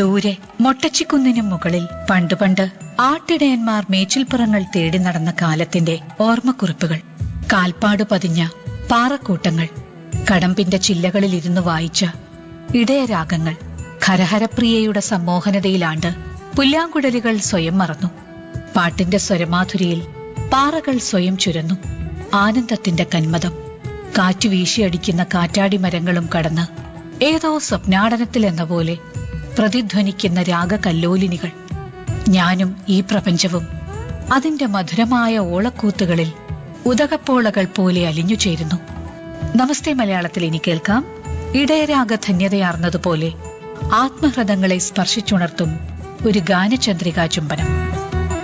ദൂരെ മൊട്ടച്ചിക്കുന്നിനും മുകളിൽ പണ്ട് പണ്ട് ആട്ടിടയന്മാർ മേച്ചിൽപ്പുറങ്ങൾ തേടി നടന്ന കാലത്തിന്റെ ഓർമ്മക്കുറിപ്പുകൾ കാൽപ്പാട് പതിഞ്ഞ പാറക്കൂട്ടങ്ങൾ കടമ്പിന്റെ ചില്ലകളിൽ ഇരുന്ന് വായിച്ച ഇടയരാഗങ്ങൾ ഖരഹരപ്രിയയുടെ സമ്മോഹനതയിലാണ്ട് പുല്ലാങ്കുഴലുകൾ സ്വയം മറന്നു പാട്ടിന്റെ സ്വരമാധുരിയിൽ പാറകൾ സ്വയം ചുരന്നു ആനന്ദത്തിന്റെ കന്മതം കാറ്റു വീശിയടിക്കുന്ന കാറ്റാടി മരങ്ങളും കടന്ന് ഏതോ സ്വപ്നാടനത്തിൽ എന്ന പോലെ പ്രതിധ്വനിക്കുന്ന രാഗകല്ലോലിനികൾ ഞാനും ഈ പ്രപഞ്ചവും അതിന്റെ മധുരമായ ഓളക്കൂത്തുകളിൽ ഉദകപ്പോളകൾ പോലെ അലിഞ്ഞു ചേരുന്നു നമസ്തേ മലയാളത്തിൽ ഇനി കേൾക്കാം ഇടയരാഗ ധന്യതയാർന്നതുപോലെ ആത്മഹൃദങ്ങളെ സ്പർശിച്ചുണർത്തും ഒരു ഗാനചന്ദ്രികാ ചുംബനം